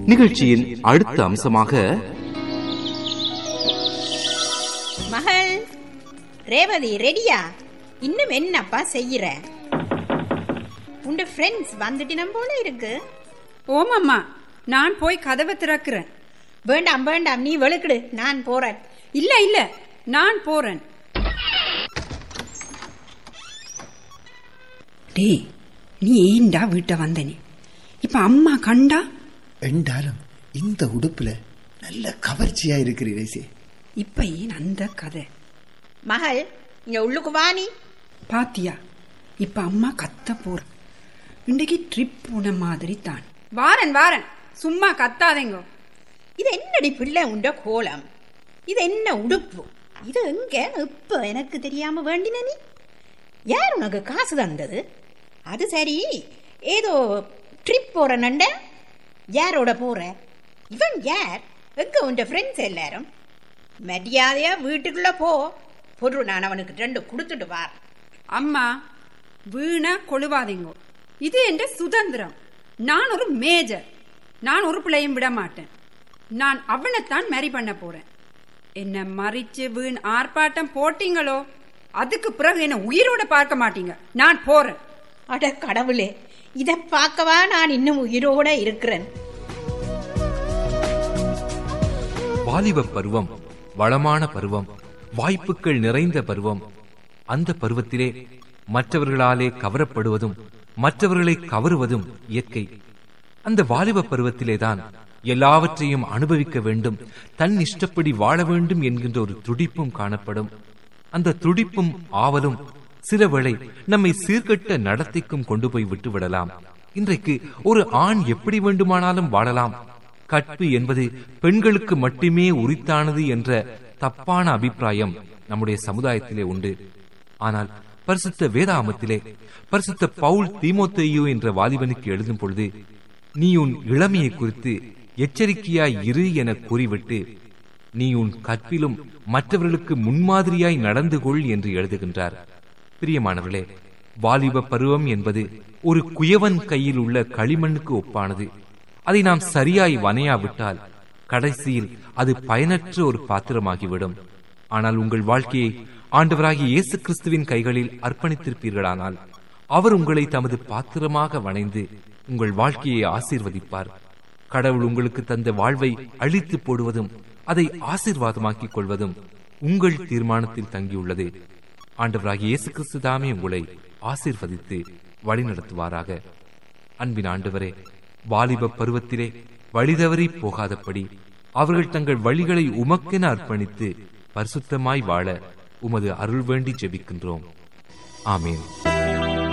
நிகழ்ச்சியின் அடுத்த அம்சமாக மகள் ரேவதி ரெடியா இன்னும் என்னப்பா செய்யற உண்ட ஃப்ரெண்ட்ஸ் வந்துட்டினம் போல இருக்கு ஓமம்மா நான் போய் கதவை திறக்கிறேன் வேண்டாம் வேண்டாம் நீ வெளுக்கிடு நான் போறேன் இல்ல இல்ல நான் போறேன் டேய் நீ ஏண்டா வீட்டை வந்தனே இப்ப அம்மா கண்டா என்றாலும் இந்த உடுப்புல நல்ல கவர்ச்சியா இருக்கிறீரேசே இப்ப ஏன் அந்த கதை மகள் இங்க உள்ளுக்கு வா நீ பாத்தியா இப்ப அம்மா கத்த போற இன்றைக்கு ட்ரிப் போன மாதிரி தான் வாரன் வாரன் சும்மா கத்தாதேங்கோ இது என்னடி பிள்ளை உண்ட கோலம் இது என்ன உடுப்பு இது எங்க இப்ப எனக்கு தெரியாம வேண்டின நீ யார் உனக்கு காசு தந்தது அது சரி ஏதோ ட்ரிப் போற நண்ட யாரோட போற இவன் யார் எங்க உண்ட ஃப்ரெண்ட்ஸ் எல்லாரும் மரியாதையா வீட்டுக்குள்ள போ பொருள் நான் அவனுக்கு ரெண்டு கொடுத்துட்டு வார் அம்மா வீணா கொழுவாதீங்கோ இது என்ற சுதந்திரம் நான் ஒரு மேஜர் நான் ஒரு பிள்ளையும் விட மாட்டேன் நான் அவனைத்தான் மேரி பண்ண போறேன் என்ன மறிச்சு வீண் ஆர்ப்பாட்டம் போட்டீங்களோ அதுக்கு பிறகு என்ன உயிரோட பார்க்க மாட்டீங்க நான் போறேன் அட கடவுளே இத பார்க்கவா நான் இன்னும் உயிரோட இருக்கிறேன் வாலிப பருவம் வளமான பருவம் வாய்ப்புகள் நிறைந்த பருவம் அந்த பருவத்திலே மற்றவர்களாலே கவரப்படுவதும் மற்றவர்களை கவருவதும் இயற்கை அந்த வாலிப பருவத்திலேதான் எல்லாவற்றையும் அனுபவிக்க வேண்டும் தன் இஷ்டப்படி வாழ வேண்டும் என்கின்ற ஒரு துடிப்பும் காணப்படும் அந்த துடிப்பும் ஆவலும் சில வேளை நம்மை சீர்கட்ட நடத்திக்கும் கொண்டு போய் விட்டுவிடலாம் இன்றைக்கு ஒரு ஆண் எப்படி வேண்டுமானாலும் வாழலாம் கற்பு என்பது பெண்களுக்கு மட்டுமே உரித்தானது என்ற தப்பான அபிப்பிராயம் நம்முடைய சமுதாயத்திலே உண்டு ஆனால் பரிசுத்த வேதாமத்திலே பரிசுத்த பவுல் தீமோத்தேயு என்ற வாலிபனுக்கு எழுதும் பொழுது நீ உன் இளமையை குறித்து எச்சரிக்கையாய் இரு என கூறிவிட்டு நீ உன் கற்பிலும் மற்றவர்களுக்கு முன்மாதிரியாய் நடந்து கொள் என்று எழுதுகின்றார் பிரியமானவர்களே வாலிப பருவம் என்பது ஒரு குயவன் கையில் உள்ள களிமண்ணுக்கு ஒப்பானது அதை நாம் சரியாய் வனையாவிட்டால் கடைசியில் அது பயனற்ற ஒரு பாத்திரமாகிவிடும் ஆனால் உங்கள் வாழ்க்கையை ஆண்டவராகிய இயேசு கிறிஸ்துவின் கைகளில் அர்ப்பணித்திருப்பீர்களானால் அவர் உங்களை தமது பாத்திரமாக வணைந்து உங்கள் வாழ்க்கையை ஆசீர்வதிப்பார் கடவுள் உங்களுக்கு தந்த வாழ்வை அழித்து போடுவதும் அதை ஆசீர்வாதமாக்கிக் கொள்வதும் உங்கள் தீர்மானத்தில் தங்கியுள்ளது ஆண்டவராகிய இயேசு கிறிஸ்து தாமே உங்களை ஆசீர்வதித்து வழிநடத்துவாராக அன்பின் ஆண்டவரே வாலிப பருவத்திலே வழிதவறி போகாதபடி அவர்கள் தங்கள் வழிகளை உமக்கென அர்ப்பணித்து பரிசுத்தமாய் வாழ உமது அருள் வேண்டி ஜெபிக்கின்றோம் ஆமீன்